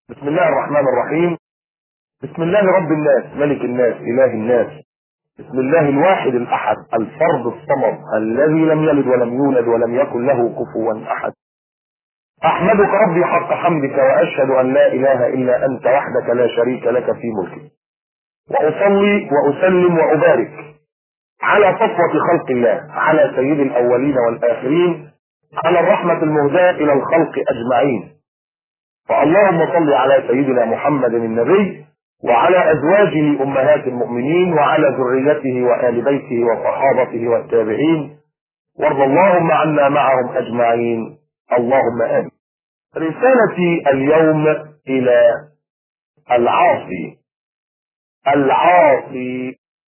بسم الله الرحمن الرحيم بسم الله رب الناس ملك الناس اله الناس بسم الله الواحد الاحد الفرد الصمد الذي لم يلد ولم يولد ولم يكن له كفوا احد احمدك ربي حق حمدك واشهد ان لا اله الا انت وحدك لا شريك لك في ملكك واصلي واسلم وابارك على صفوة خلق الله على سيد الاولين والاخرين على الرحمة المهداة الى الخلق اجمعين فاللهم صل على سيدنا محمد النبي وعلى ازواجه امهات المؤمنين وعلى ذريته وال بيته وصحابته والتابعين وارض اللهم عنا معهم اجمعين اللهم امين رسالتي اليوم الى العاصي العاصي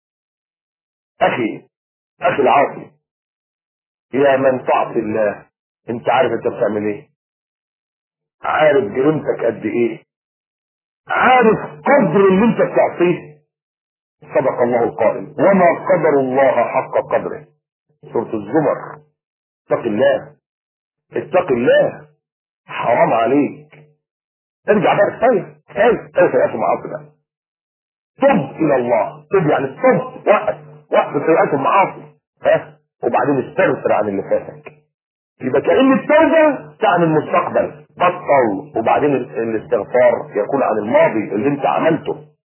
اخي اخي العاصي يا من تعصي الله انت عارف انت بتعمل ايه عارف جريمتك قد ايه عارف قدر اللي انت بتعصيه صدق الله القائل وما قدر الله حق قدره سورة الزمر اتق الله اتق الله حرام عليك ارجع بقى كفايه كفايه كفايه يا اخي معاصي بقى تب الى الله تب يعني تب وقف وقف سيئات المعاصي ها وبعدين استغفر عن اللي فاتك يبقى كأن التوبة تعني المستقبل بطل وبعدين الاستغفار يكون عن الماضي اللي انت عملته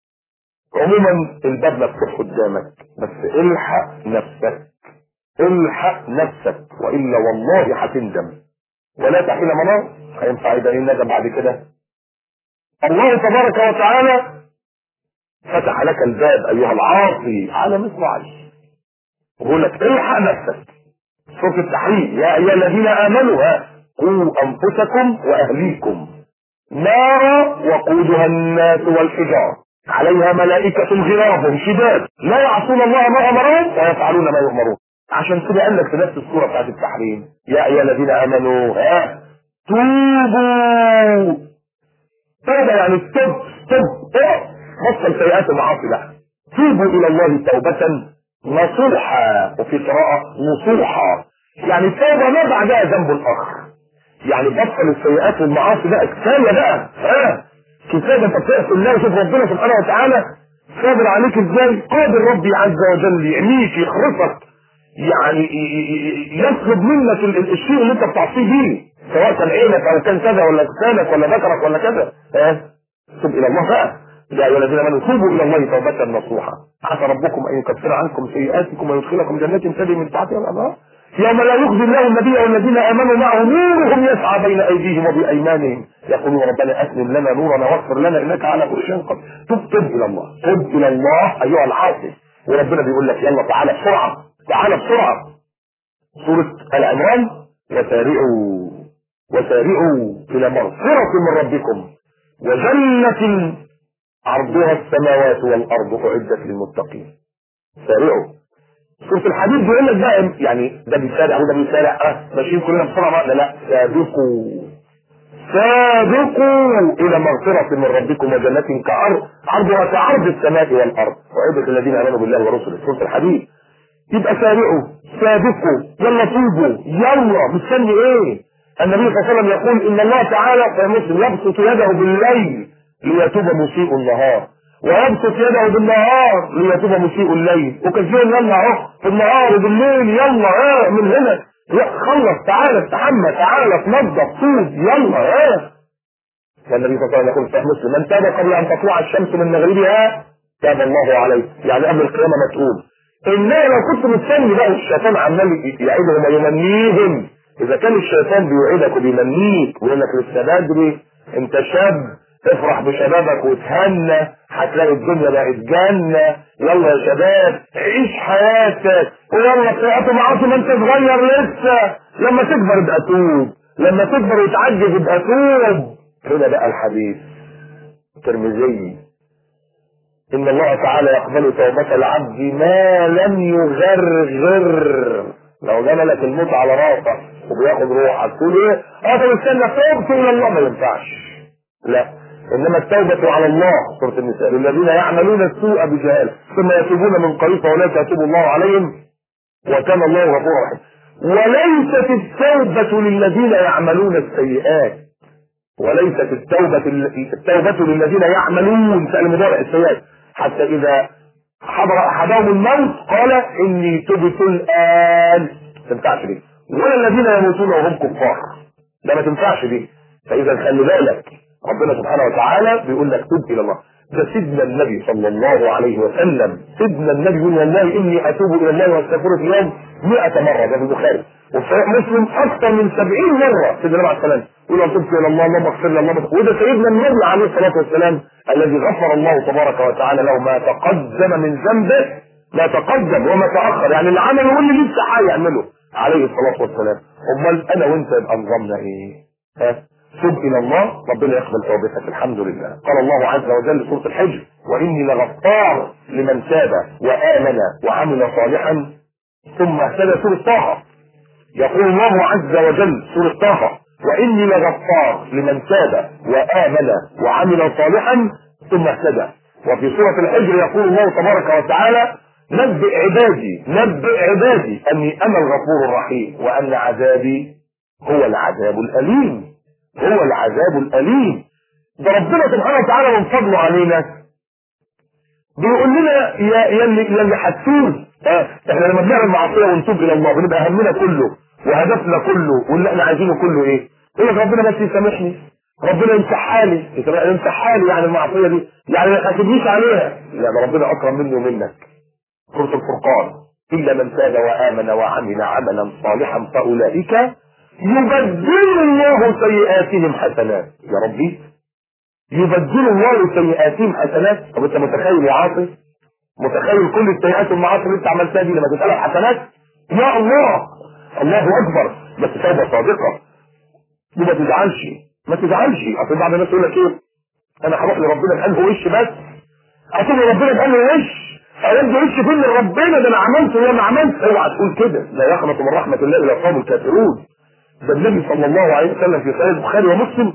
عموما الباب مفتوح قدامك بس الحق نفسك الحق نفسك والا والله هتندم ولا تحين مناص هينفع يبقى ايه الندم بعد كده الله تبارك وتعالى فتح لك الباب ايها العاصي على مثل عيش ويقول لك الحق نفسك سورة التحريم يا ايها الذين امنوا ها قوا انفسكم واهليكم نارا وقودها الناس والحجار عليها ملائكة غلاظ شداد لا يعصون الله ما امرهم ويفعلون ما يؤمرون عشان كده قال لك في نفس السورة بتاعت التحريم يا ايها الذين امنوا ها توبوا توبة يعني التوب توب بطل سيئات المعاصي بقى توبوا الى الله توبة نصوحا وفي قراءة نصوحا يعني التوبة ما بعدها ذنب اخر يعني بطل السيئات والمعاصي بقى كفايه بقى ها كفايه انت بتعصي الله وشوف ربنا سبحانه وتعالى صابر عليك ازاي قادر ربي عز وجل يعميك يخرصك يعني يطلب منك الشيء اللي انت بتعصيه بيه سواء كان عينك او كان كذا ولا لسانك ولا ذكرك ولا كذا ها تب الى الله بقى يا ايها الذين امنوا توبوا الى الله توبه نصوحا عسى ربكم ان يكفر عنكم سيئاتكم ويدخلكم جنات تجري من تحتها الانهار يوم لا يخزي الله النبي والذين امنوا معه نورهم يسعى بين ايديهم وبايمانهم يقولون ربنا اسلم لنا نورنا واغفر لنا انك على كل شيء قدير تب تب الى الله تب الى الله ايها العاصي وربنا بيقول لك يلا تعالى بسرعه تعالى بسرعه سوره العمران وسارعوا وسارعوا الى مغفره من ربكم وجنه عرضها السماوات والارض اعدت للمتقين سارعوا سورة الحديد بيقول لك بقى يعني ده بيسارع وده بيسارع اه ماشيين كلنا بسرعة لا لا سابقوا سابقوا الى مغفرة من ربكم وجنة كأرض عرضها كعرض السماء والارض وعدت الذين امنوا بالله ورسله سورة الحديد يبقى سارعوا سابقوا يلا توبوا يلا مستني ايه النبي صلى الله عليه وسلم يقول ان الله تعالى في مسلم يبسط يده بالليل ليتوب مسيء النهار ويبسط يده بالنهار ليتوب مسيء الليل وكثير يلا اهو في النهار وبالليل يلا اه من هنا خلص تعالى استحمى تعالى تنظف توب يلا اه والنبي صلى الله عليه وسلم يقول في مسلم من تاب قبل ان تطلع الشمس من مغربها تاب الله عليه يعني قبل القيامه ما تقوم انما لو كنت مستني بقى الشيطان عمال يعيدهم ويمنيهم اذا كان الشيطان بيوعدك وبيمنيك ويقول لك لسه بدري انت شاب افرح بشبابك وتهنى هتلاقي الدنيا بقت جنة يلا يا شباب عيش حياتك ويلا طلعت معاصي ما انت صغير لسه لما تكبر ابقى توب لما تكبر وتعجز ابقى توب هنا بقى الحديث الترمذي ان الله تعالى يقبل توبة العبد ما لم يغرغر لو جملك الموت على راسك وبياخد روحك تقول ايه؟ اه طب استنى توبت الى الله ما ينفعش لا انما التوبة على الله سورة النساء للذين يعملون السوء بجهالة ثم يتوبون من قريب فاولئك يتوب الله عليهم وكان الله غفورا رحيما وليست التوبة للذين يعملون السيئات وليست التوبة التوبة للذين يعملون فعل مضارع السيئات حتى إذا حضر أحدهم الموت قال إني تبت الآن ما تنفعش دي ولا الذين يموتون وهم كفار ده ما تنفعش دي فإذا خلي بالك ربنا سبحانه وتعالى بيقول لك تب إلى الله ده سيدنا النبي صلى الله عليه وسلم سيدنا النبي يقول والله إني أتوب إلى الله وأستغفره في اليوم 100 مرة ده في البخاري وفي صحيح مسلم أكثر من 70 مرة سيدنا النبي عليه السلام يقول أن تبت إلى الله اللهم اغفر لي اللهم اغفر وده سيدنا النبي عليه الصلاة والسلام الذي غفر الله تبارك وتعالى له ما تقدم من ذنبه ما تقدم وما تأخر يعني اللي عمله واللي لسه هيعمله عليه الصلاة والسلام أمال أنا وأنت يبقى نظامنا إيه؟ ها؟ تب إلى الله ربنا يقبل توبتك الحمد لله قال الله عز وجل في سورة الحجر وإني لغفار لمن تاب وآمن وعمل صالحا ثم اهتدى سورة طه يقول الله عز وجل سورة طه وإني لغفار لمن تاب وآمن وعمل صالحا ثم اهتدى وفي سورة الحجر يقول الله تبارك وتعالى نبئ عبادي نبئ عبادي أني أنا الغفور الرحيم وأن عذابي هو العذاب الأليم هو العذاب الأليم ده ربنا سبحانه وتعالى من فضله علينا بيقول لنا يا يا اللي يا اللي هتتوب اه احنا لما بنعمل معصيه ونتوب الى الله بنبقى همنا كله وهدفنا كله واللي احنا عايزينه كله ايه؟ يقول لك ربنا بس يسامحني ربنا يمسحها لي يمسحها لي يعني المعصيه دي يعني ما يحاسبنيش عليها لا ده ربنا اكرم مني ومنك سوره الفرقان الا من تاب وامن وعمل عملا صالحا فاولئك يبدل الله سيئاتهم حسنات يا ربي يبدل الله سيئاتهم حسنات طب انت متخيل يا عاصي متخيل كل السيئات والمعاصي اللي انت عملتها دي لما تتقلب حسنات يا الله الله اكبر بس توبه صادقه وما تزعلش ما تزعلش اصل بعض الناس يقول لك ايه انا هروح لربنا بقلب وش بس اتوب لربنا بقلب وش اود وش فين لربنا ده انا عملت ولا ما عملت اوعى تقول كده لا يقنط من رحمه الله الا القوم الكافرون ده النبي صلى الله عليه وسلم في صحيح البخاري ومسلم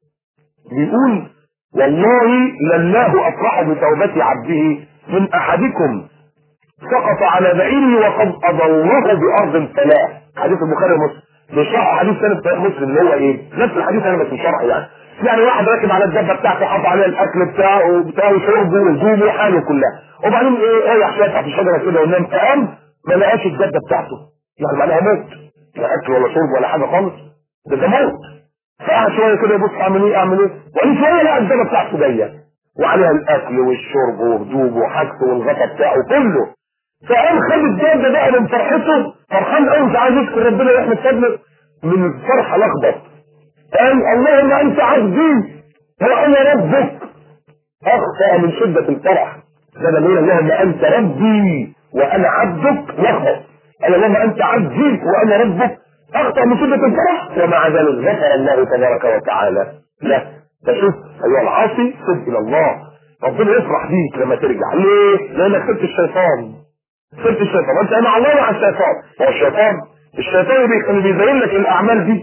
بيقول والله لله افرح بتوبة عبده من احدكم سقط على بعيره وقد اضله بارض فلاح حديث البخاري ومسلم بيشرح حديث ثاني في مسلم اللي هو ايه نفس الحديث انا بس شرح يعني يعني واحد راكب على الدبه بتاعته حط عليها الاكل بتاعه وبتاعه وشربه وهدومه وحاله كلها وبعدين ايه رايح شويه تحت الشجره كده ونام قام ما لقاش الدبه بتاعته يعني معناها موت لا اكل ولا شرب ولا حاجه خالص ده ده موت فقعد شويه كده يبص اعمل ايه اعمل ايه وبعدين شويه لقى الدبه بتاعته جايه وعليها الاكل والشرب وهدومه وحاجته والغطا بتاعه كله فقام خد الدابه بقى من فرحته فرحان قوي مش عايز يشكر ربنا يحمد فضله من الفرحه لخبط قال اللهم انت عبدي وانا ربك اخطا من شده الفرح ده بقول اللهم انت ربي وانا عبدك لخبط قال اللهم انت عبدي وانا ربك اخطا من شده الفرح ومع ذلك غفر الله تبارك وتعالى لا فشوف ايها العاصي تب الى الله ربنا يفرح بيك لما ترجع ليه؟ لانك سبت الشيطان سبت الشيطان وانت مع الله مع الشيطان هو الشيطان الشيطان اللي بيزين لك الاعمال دي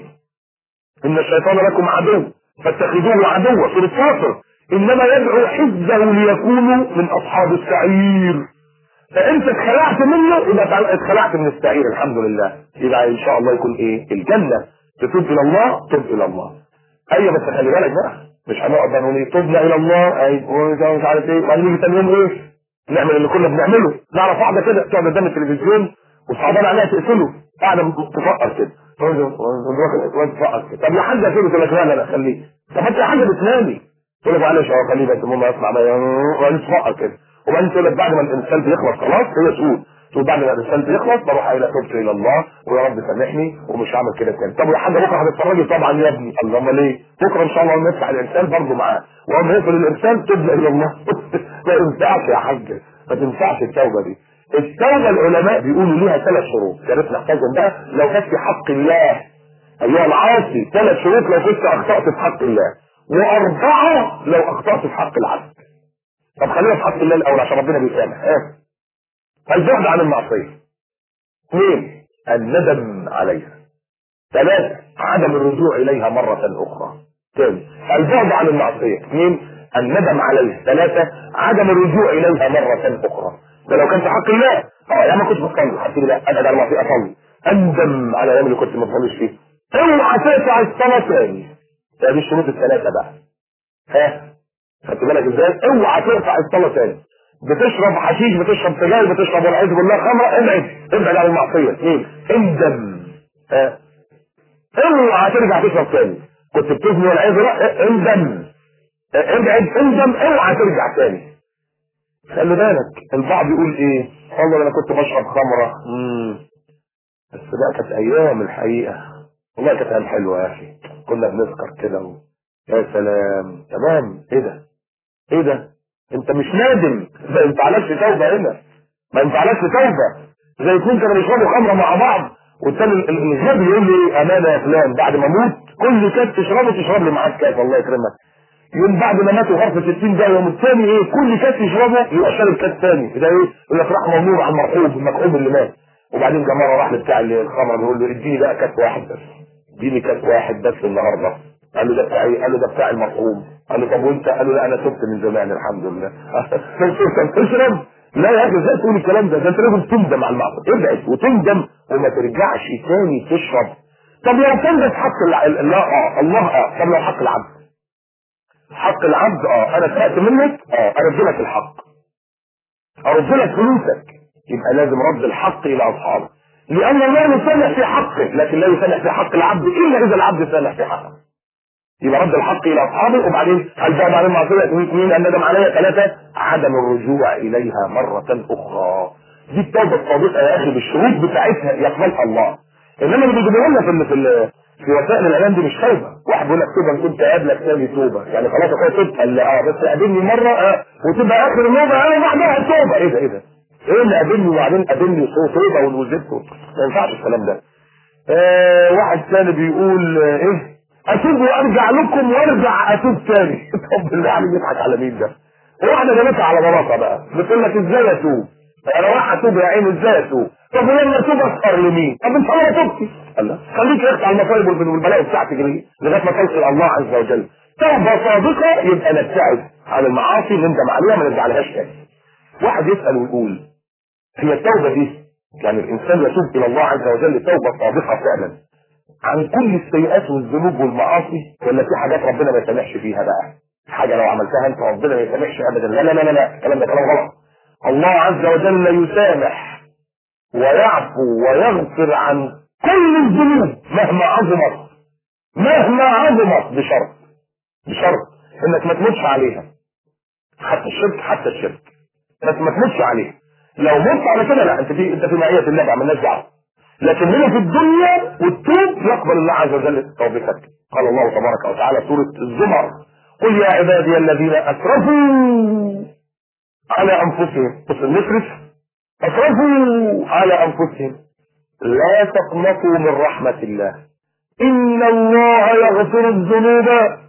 ان الشيطان لكم عدو فاتخذوه عدوا سورة فاطر انما يدعو حزبه ليكونوا من اصحاب السعير فانت اتخلعت منه يبقى اتخلعت من السعير الحمد لله يبقى ان شاء الله يكون ايه الجنة تتوب الى الله تب الى الله ايوه بس خلي بالك بقى مش هنقعد بقى نقول ايه تبنا الى الله اي مش عارف ايه وبعدين نيجي تاني يوم ايه نعمل اللي كنا بنعمله نعرف واحده كده تقعد قدام التلفزيون وصعبان عليها تقتله قاعده تفقر كده تفقر كده طب يا حاجه كده تقول لك لا لا لا خليه طب انت يا حاجه بتنامي تقول لك معلش اه خليه بس المهم يسمع وبعدين تفقر كده وبعدين تقول لك بعد ما الانسان بيخلص خلاص هي تقول تقول بعد ما الانسان بيخلص بروح الى توبت الى الله ويا رب سامحني ومش هعمل كده تاني طب يا حاجه بكره هتتفرجي طبعا يا ابني الله امال ايه بكره ان شاء الله نفتح الانسان برضه معاه واما يقفل الانسان تبدا الى الله ما ينفعش يا حاج ما تنفعش التوبه دي التوبه العلماء بيقولوا ليها ثلاث شروط يا ريت نحفظهم بقى لو كانت في حق الله ايها العاصي ثلاث شروط لو كنت اخطات في حق الله واربعه لو اخطات في حق العبد طب خلينا في حق الله الاول عشان ربنا بيسامح اه البعد عن المعصيه اثنين الندم عليها ثلاثة عدم الرجوع إليها مرة أخرى ثاني البعد عن المعصية اثنين الندم عليها ثلاثة عدم الرجوع إليها مرة أخرى ده لو كان في حق الله اه يعني ما كنتش بصلي حتى لا ابعد عن المعصية أصلي أندم على الأيام اللي كنت ما بصليش فيه اوعى تقطع الصلاة تاني دي الشروط الثلاثه بقى ها خدت بالك ازاي اوعى ترفع الصلاه تاني بتشرب حشيش بتشرب سجاير بتشرب والعياذ بالله خمره ابعد ابعد عن المعصيه اثنين اندم ها اوعى ترجع تشرب تاني كنت بتزني والعياذ بالله اندم ابعد اندم اوعى ترجع تاني خلي بالك البعض يقول ايه والله انا كنت بشرب خمره امم بس بقى كانت ايام الحقيقه والله كانت ايام حلوه يا اخي كنا بنسكر كده و... يا سلام تمام ايه ده ايه ده انت مش نادم ما ينفعلكش توبه هنا ما ينفعلكش توبه زي اتنين كانوا بيشربوا خمره مع بعض والتاني ال- ال- الغبي يقول لي امانه يا فلان بعد ما اموت كل كاس تشربه تشرب لي معاك كاس الله يكرمك يوم بعد ما ماتوا غرفه 60 ده يوم الثاني ايه كل كاس يشربه يبقى شارب كاس ثاني ده ايه يقول لك راح ممنوع على المرحوم المرحوم اللي مات وبعدين جه مره راح لبتاع الخمره بيقول له اديني بقى كاس واحد بس اديني كاس واحد بس النهارده قال له ده بتاعي قال له ده بتاع المرحوم قال له طب وانت قال له لا انا تبت من زمان الحمد لله تشرب لا يا اخي ازاي تقول الكلام ده ده انت لازم تندم على المعصيه ابعد وتندم وما ترجعش تاني تشرب طب لو كان ده في حق الع- الله اه الله اه طب لو حق العبد حق العبد اه انا سرقت منك اه ارد لك الحق ارد لك فلوسك يبقى لازم رد الحق الى اصحابه لان الله يسامح في حقه لكن لا يسامح في حق العبد الا اذا العبد سامح في حقه يبقى رد الحق الى اصحابه وبعدين هل بقى بعد المعصيه اثنين ان ندم عليها ثلاثه عدم الرجوع اليها مره اخرى دي التوبه الصادقه يا اخي بالشروط بتاعتها يقبلها الله انما اللي بيجيبوا لنا في ال- في ال- في وسائل الاعلام دي مش توبه واحد بيقول لك توبه ان كنت قابلك تاني توبه يعني خلاص اخويا تبت قال لا اه بس قابلني مره اه وتبقى اخر النوبه اه وبعدها التوبه ايه ده ايه ده ايه اللي قابلني وبعدين قابلني توبه وزدت ما ينفعش الكلام ده آه واحد تاني بيقول آه ايه اتوب وارجع لكم وارجع اتوب تاني طب بالله عليك بيضحك على مين ده واحده جابتها على بلاطه بقى بتقول لك ازاي اتوب انا رايح اتوب يا عيني ازاي اتوب طب ولما اتوب اسهر لمين طب انت انا تبكي الله خليك يقطع المصايب وال- والبلاء بتاعتك دي لغايه ما توصل الى الله عز وجل توبه صادقه يبقى نبتعد عن المعاصي نندم عليها ما نرجعلهاش تاني واحد يسال ويقول هي التوبه دي يعني الانسان يتوب الى الله عز وجل توبه صادقه فعلا عن كل السيئات والذنوب والمعاصي ولا في حاجات ربنا ما يسامحش فيها بقى حاجه لو عملتها انت ربنا ما يسامحش ابدا لا لا لا لا لا الكلام ده كلام غلط الله عز وجل يسامح ويعفو ويغفر عن كل الذنوب مهما عظمت مهما عظمت بشرط بشرط انك ما تموتش عليها حتى الشرك حتى الشرك بس ما تموتش عليها لو مت على كده لا انت في انت في معيه الله ما عملناش دعوه لكن هنا في الدنيا والتوب يقبل الله عز وجل توبتك قال الله تبارك وتعالى سوره الزمر قل يا عبادي الذين اسرفوا على انفسهم بص المسرف اسرفوا على انفسهم لا تقنطوا من رحمه الله ان الله يغفر الذنوب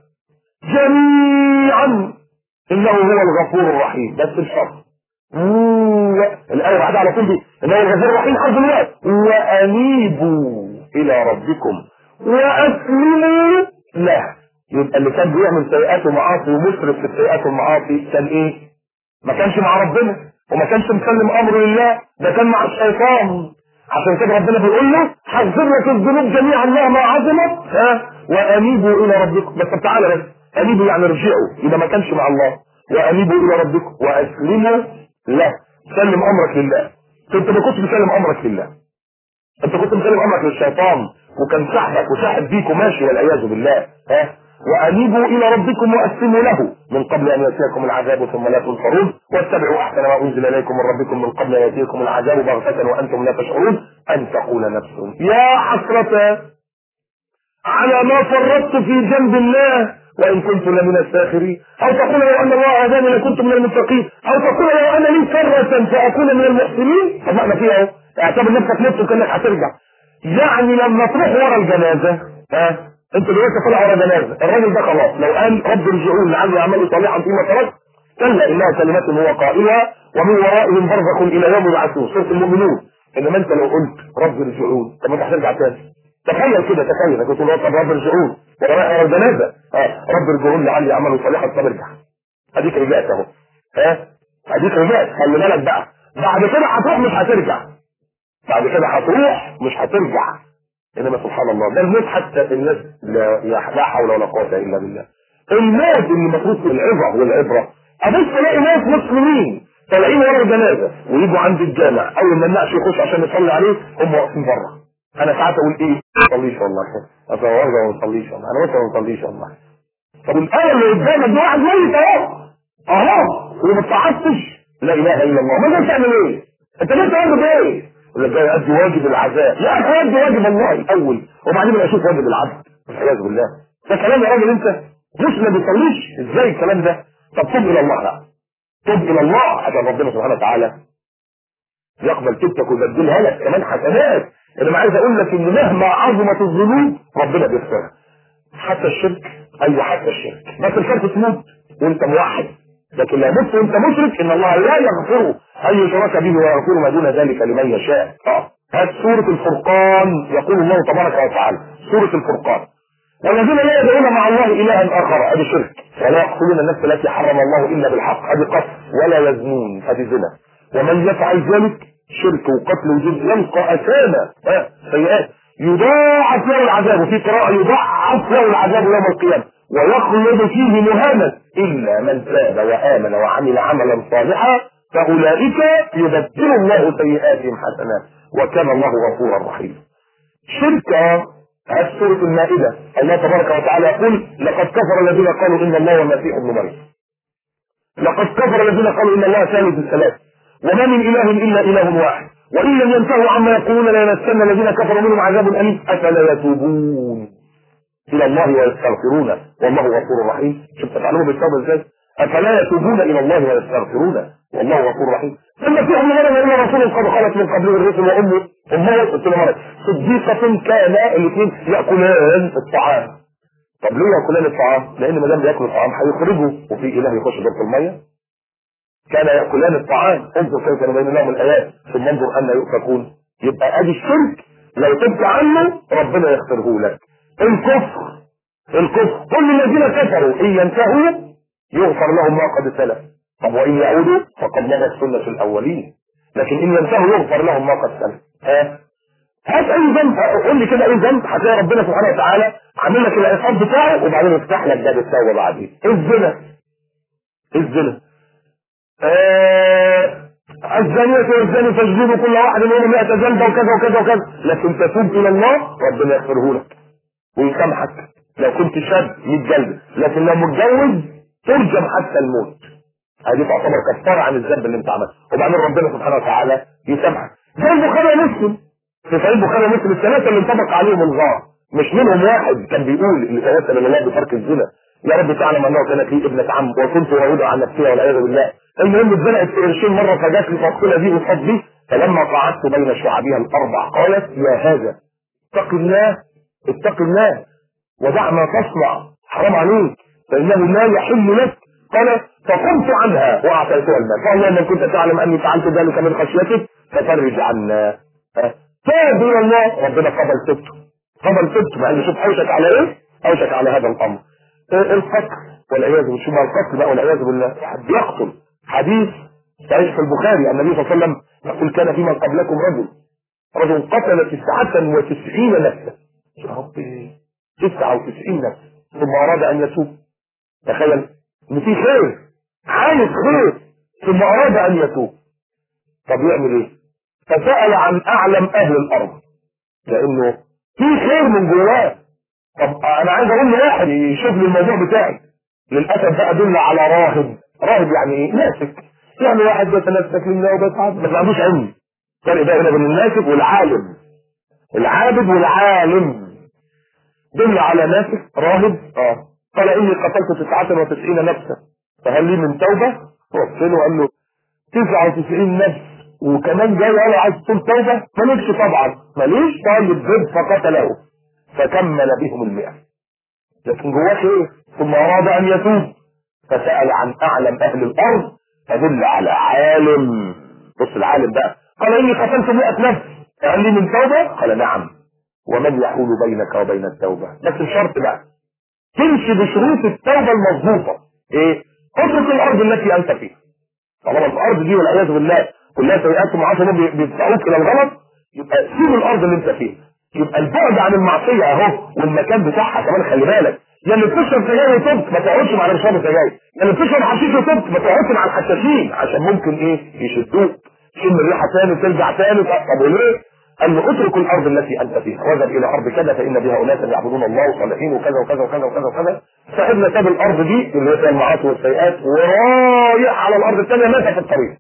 جميعا انه هو الغفور الرحيم بس بشرط الآية بعدها على طول دي إنه الغفور الرحيم حرف الوقت وأنيبوا إلى ربكم وأسلموا له يبقى اللي كان بيعمل سيئات ومعاصي ومسرف في السيئات والمعاصي كان إيه؟ ما كانش مع ربنا وما كانش مسلم أمره لله ده كان مع الشيطان عشان كده ربنا بيقول له حذر لك الذنوب جميعا مهما عظمت ها وأنيبوا إلى ربكم بس تعالى بس أنيبوا يعني ارجعوا يبقى ما كانش مع الله وأنيبوا إلى ربكم وأسلموا له سلم امرك لله انت ما كنتش بتسلم امرك لله انت كنت مسلم امرك للشيطان وكان سحبك وساحب بيك وماشي والعياذ بالله ها وانيبوا الى ربكم واسلموا له من قبل ان ياتيكم العذاب ثم لا تنصرون واتبعوا احسن ما انزل اليكم من ربكم من قبل ان ياتيكم العذاب بغته وانتم لا تشعرون ان تقول نفس يا حسرة على ما فرطت في جنب الله وان كنت لمن الساخرين او تقول لو ان الله هداني لكنت من المتقين او تقول لو ان لي كرة فاكون من المحسنين طب ما احنا فيها اهو اعتبر نفسك مت وكانك هترجع يعني لما تروح ورا الجنازه ها انت دلوقتي طالع ورا جنازه الراجل ده خلاص لو قال رب ارجعون لعلي اعمل صالحا فيما تركت كلا انها كلمات هو قائلها ومن ورائهم برزخ الى يوم يبعثون سوره المؤمنون انما انت لو قلت رب ارجعون طب ما انت هترجع تاني تخيل كده تخيل انك تقول طب رب ارجعون وانا رايح ورا الجنازه اه رب ارجعون لعلي اعمل صالحا طب ارجع اديك رجعت اهو ها اديك رجعت خلي بالك بقى بعد كده هتروح مش هترجع بعد كده هتروح مش هترجع انما سبحان الله ده الموت حتى الناس لا, لا حول ولا قوه الا بالله الموت اللي المفروض في العظه والعبره ابص الاقي ناس مسلمين طالعين ورا الجنازه ويجوا عند الجامع اول ما النعش يخش عشان يصلي عليه هم واقفين بره انا ساعات اقول ايه ما تصليش والله اصل ما بصليش والله انا ما بصليش والله طب الايه اللي قدامك دي واحد ميت اهو اهو وما اتعصبش لا اله الا الله ما تعمل ايه انت ليه تعمل ايه يقول لك جاي ادي واجب العزاء يا اخي ادي واجب الله الاول وبعدين اشوف واجب العبد والعياذ بالله ده كلام يا راجل انت مش ما بيصليش ازاي الكلام ده طب تب الى الله بقى تب الى الله عشان ربنا سبحانه وتعالى يقبل توبتك ويبدلها لك كمان حسنات انا عايز اقول لك ان مهما عظمت الذنوب ربنا بيغفرها حتى الشرك ايوه حتى الشرك بس الشرك تموت وانت موحد لكن لو مت وانت مشرك ان الله لا يغفره ان يشرك به ويغفر ما دون ذلك لمن يشاء اه هذه سورة الفرقان يقول الله تبارك وتعالى سورة الفرقان والذين لا يدعون مع الله الها اخر هذا شرك ولا يقتلون النفس التي حرم الله الا بالحق هذه قتل ولا يزنون هذه زنا ومن يفعل ذلك شرك وقتل وجد يلقى اثاما اه سيئات يضاعف له العذاب وفي قراءة يضاعف له العذاب يوم القيامة ويخلد فيه مهانا إلا من تاب وآمن وعمل عملا صالحا فأولئك يبدل الله سيئاتهم حسنات وكان الله غفورا رحيما شركة هذه سورة المائدة الله تبارك وتعالى يقول لقد كفر الذين قالوا إن الله والمسيح ابن مريم لقد كفر الذين قالوا إن الله ثالث الثلاث وما من إله إلا إله واحد وإن لم ينتهوا عما يقولون ليمسن الذين كفروا منهم عذاب أليم أفلا يتوبون إلى الله ويستغفرون والله غفور رحيم شوف تفعلوا بالتوبة إزاي أفلا يتوبون إلى الله ويستغفرون والله غفور رحيم ثم في أمر مرة إلا رسول قد خلت من قبله الرسل وأمه أمه قلت له مرة صديقة كان الاثنين يأكلان الطعام طب ليه يأكلان الطعام؟ لأن ما دام بياكلوا الطعام هيخرجوا وفي إله يخش دورة المية كان يأكلان الطعام انظر كيف نبين لهم الآيات ثم انظر أن يؤفكون يبقى أدي الشرك لو تبت عنه ربنا يغفره لك الكفر الكفر كل الذين كفروا إن ينتهوا يغفر لهم ما قد سلف طب وإن يعودوا فقد مضت سنة الأولين لكن إن ينتهوا يغفر لهم ما قد سلف ها هات أي ذنب قول لي كده أي ذنب هتلاقي ربنا سبحانه وتعالى عامل لك العقاب بتاعه وبعدين يفتح لك باب التوبة بعدين الزنا الزنا آه الزانية والزاني فاجلدوا كل واحد منهم 100 جلدة وكذا وكذا وكذا لكن تتوب إلى الله ربنا يغفره لك ويسامحك لو كنت شاب 100 جلدة لكن لو متجوز ترجم حتى الموت هذه تعتبر كفارة عن الذنب اللي انت عملته وبعدين ربنا سبحانه وتعالى يسامحك زي البخاري ومسلم في صحيح البخاري ومسلم الثلاثة اللي انطبق عليهم الغار مش منهم واحد كان بيقول اللي توسل الى الله بترك الزنا يا رب تعلم انه كانت لي ابنة عم وكنت راودة عن نفسها والعياذ بالله المهم اتزنقت في قرشين مرة فجات لي فاصلة دي وصد دي فلما قعدت بين شعبها الاربع قالت يا هذا اتق الله اتق الله ودع ما تصنع حرام عليك فانه لا يحل لك قال فقمت عنها واعطيتها المال فالله ان كنت تعلم اني فعلت ذلك من خشيتك ففرج عنا تاب الى الله ربنا قبل توبته قبل توبته مع ان شوف اوشك على ايه اوشك على هذا الامر القتل والعياذ بالله شو القتل بقى والعياذ بالله حد يقتل حديث صحيح في البخاري النبي صلى الله عليه وسلم يقول كان في من قبلكم رجل رجل قتل تسعة وتسعين نفسا يا ربي تسعة وتسعين نفس ثم أراد أن يتوب تخيل إن في خير عايز خير ثم أراد أن يتوب طب يعمل إيه؟ فسأل عن أعلم أهل الأرض لأنه في خير من جواه طب أنا عايز أقول لواحد يشوف لي الموضوع بتاعي للأسف بقى دل على راهب راهب يعني إيه؟ ناسك يعني واحد بيتنسك لله وبيتعب بس ما عندوش علم فرق بقى هنا بين الناسك والعالم العابد والعالم دل على ناسك راهب اه قال اني قتلت تسعة وتسعين نفسا فهل لي من توبة؟ رحت له قال له 99 نفس وكمان جاي قال عايز تقول توبة؟ مالكش طبعا ماليش طيب زد فقتله فكمل بهم المئة لكن جواه ايه؟ ثم اراد ان يتوب فسأل عن اعلم اهل الارض فدل على عالم بص العالم بقى قال اني قتلت 100 نفس قال لي من توبة؟ قال نعم ومن يحول بينك وبين التوبة بس الشرط بقى تمشي بشروط التوبة المظبوطة ايه اترك الارض التي انت فيها طالما الارض دي والعياذ بالله كلها سيئات ومعاصي بيدفعوك الى الغلط يبقى سيب الارض اللي انت فيها يبقى البعد عن المعصيه اهو والمكان بتاعها كمان خلي بالك يا اللي بتشرب سجاير وتبت ما تقعدش مع اللي بيشربوا سجاير يا اللي بتشرب حشيش وتبت ما تقعدش مع الحشاشين عشان ممكن ايه يشدوك تشم الريحه تاني ترجع تاني طب وليه؟ قال له اترك الارض التي انت فيها واذهب الى ارض كذا فان بها اناسا يعبدون الله وصالحين وكذا وكذا وكذا وكذا وكذا صاحبنا ساب الارض دي اللي هي فيها المعاصي والسيئات ورايح على الارض الثانيه مات في الطريق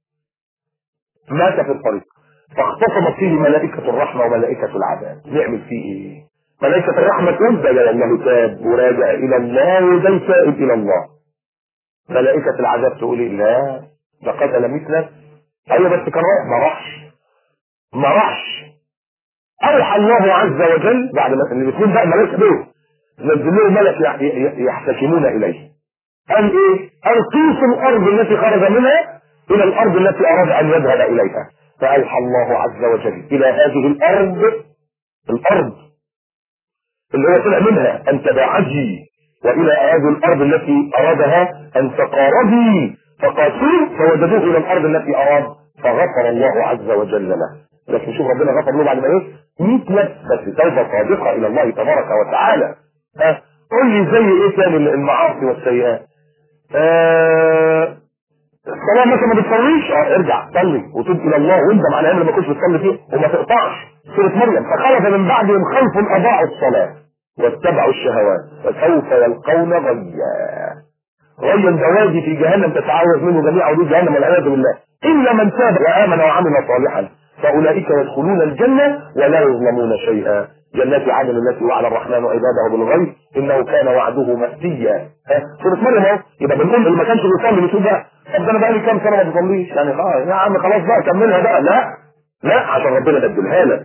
مات في الطريق فاختصمت فيه ملائكة الرحمة وملائكة العذاب نعمل فيه ايه ملائكة الرحمة تقول ده لأنه تاب وراجع إلى الله وده تائب إلى الله ملائكة العذاب تقول إيه لا ده قتل مثله أيوة بس كان رايح ما راحش ما راحش أوحى الله عز وجل بعد ما الاثنين بقى ملائكة دول نزل له ملك يحتكمون إليه قال إيه؟ قال قيسوا الأرض التي خرج منها إلى الأرض التي أراد أن يذهب إليها فأوحى الله عز وجل إلى هذه الأرض الأرض اللي هو طلع منها أن تباعدي وإلى هذه الأرض التي أرادها أن تقاربي فقاتلوا فوجدوه إلى الأرض التي أراد فغفر الله عز وجل له لكن شوف ربنا غفر له بعد ما ايه 100 نفس بس توبه صادقه الى الله تبارك وتعالى ها قول لي زي ايه تاني المعاصي والسيئات آه الصلاه مثلا ما بتصليش اه ارجع صلي وتوب الى الله واندم على ايام لما كنتش بتصلي فيه وما تقطعش سوره مريم فخلف من بعدهم خلف اضاعوا الصلاه واتبعوا الشهوات فسوف يلقون غيا غيا دوادي في جهنم تتعوذ منه جميع عدود جهنم والعياذ بالله الا من تاب وامن وعمل صالحا فاولئك يدخلون الجنه ولا يظلمون شيئا جنات عدن التي وعد الرحمن عباده بالغيب انه كان وعده مأتيا ها سوره مريم اهو يبقى بنقول اللي ما كانش بيصلي بتقول بقى طب ده انا بقى لي كام سنه ما بصليش يعني خلاص يا عم خلاص بقى كملها بقى لا لا عشان ربنا بدلها لك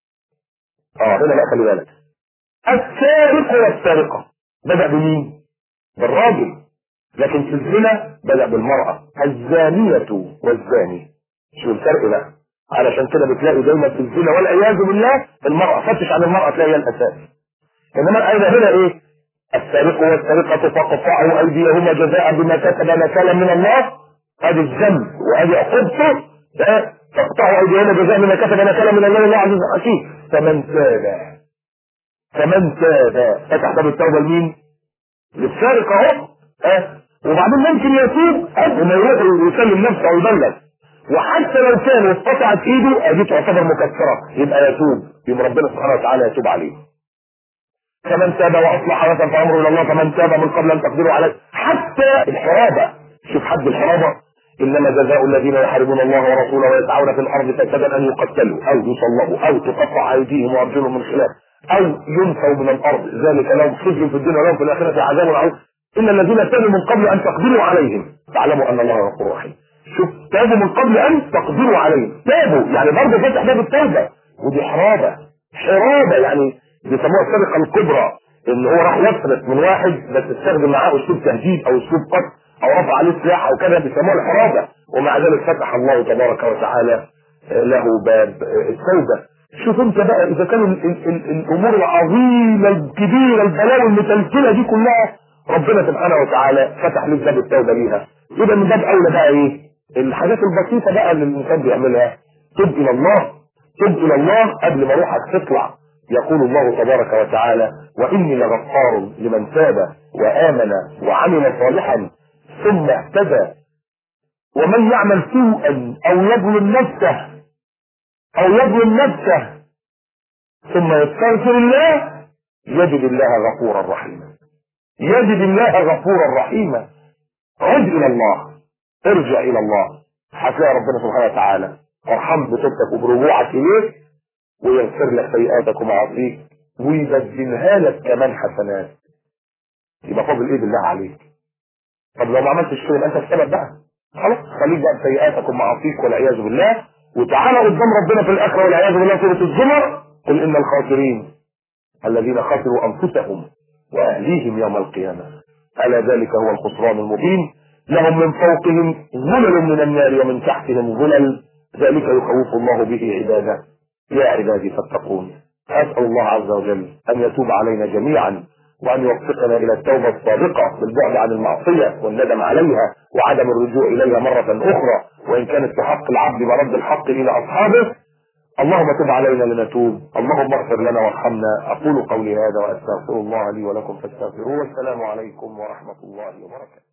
اه هنا بقى خلي بالك السارق والسارقه بدا بمين؟ بالراجل لكن في الزنا بدا بالمراه الزانيه والزاني شو الفرق بقى؟ علشان كده بتلاقي دايما في الزنا والعياذ بالله المرأة فتش عن المرأة تلاقي هي الأساس إنما الآية هنا إيه؟ السارق والسارقة فقطعوا أيديهما جزاء بما كسب نكالا من الله هذه الذنب وهذه عقوبته تقطعوا أيديهما جزاء بما كسب نكالا من الله الله عز وجل فمن تاب فمن تاب فتح باب التوبة لمين؟ للسارق أهو ها وبعدين ممكن يتوب قبل ما يروح ويسلم نفسه أو يبلغ وحتى لو كان واتقطعت ايده ادي تعتبر مكسره يبقى يتوب يبقى ربنا سبحانه وتعالى يتوب عليه فمن تاب واصلح وسلم فامره الى الله فمن تاب من قبل ان تقدروا عليه حتى الحرابه شوف حد الحرابه انما جزاء الذين يحاربون الله ورسوله ويسعون في الارض فسادا ان يقتلوا او يصلبوا او تقطع ايديهم وارجلهم من خلاف او ينفوا من الارض ذلك لهم خزي في الدنيا ولهم في الاخره عذاب عظيم ان الذين تابوا من قبل ان تقدروا عليهم فاعلموا ان الله غفور رحيم شوف تابوا من قبل ان تقدروا عليه تابوا يعني برضه فتح باب التوبه ودي حرابه حرابه يعني بيسموها السرقه الكبرى ان هو راح يسرق من واحد بس استخدم معاه اسلوب تهديد او اسلوب قتل او رفع عليه سلاح او كذا بيسموها الحرابه ومع ذلك فتح الله تبارك وتعالى له باب التوبه شوف انت بقى اذا كان ال ال ال الامور العظيمه الكبيره البلاوي المتلتله دي كلها ربنا سبحانه وتعالى فتح لك باب التوبه ليها يبقى من باب اولى بقى ايه؟ الحاجات البسيطه بقى اللي الانسان بيعملها تب الى الله تب الى الله قبل ما روحك تطلع يقول الله تبارك وتعالى واني لغفار لمن تاب وامن وعمل صالحا ثم اهتدى ومن يعمل سوءا او يظلم نفسه او يظلم نفسه ثم يستغفر الله يجد الله غفورا رحيما يجد الله غفورا رحيما عد الى الله ارجع الى الله هتلاقي ربنا سبحانه وتعالى فرحان بتوبتك وبرجوعك اليه ويغفر لك سيئاتك ومعاصيك ويبدلها لك كمان حسنات يبقى فاضل ايه بالله عليك طب لو ما عملتش كده انت السبب بقى خلاص خليك بقى بسيئاتك ومعاصيك والعياذ بالله وتعالى قدام ربنا في الاخره والعياذ بالله سوره الزمر قل ان الخاسرين الذين خسروا انفسهم واهليهم يوم القيامه الا ذلك هو الخسران المبين لهم من فوقهم ظلل من النار ومن تحتهم ظلل ذلك يخوف الله به عباده يا عبادي فاتقون اسال الله عز وجل ان يتوب علينا جميعا وان يوفقنا الى التوبه الصادقه بالبعد عن المعصيه والندم عليها وعدم الرجوع اليها مره اخرى وان كانت في حق العبد مرد الحق الى اصحابه اللهم تب علينا لنتوب اللهم اغفر لنا وارحمنا اقول قولي هذا واستغفر الله لي ولكم فاستغفروه والسلام عليكم ورحمه الله وبركاته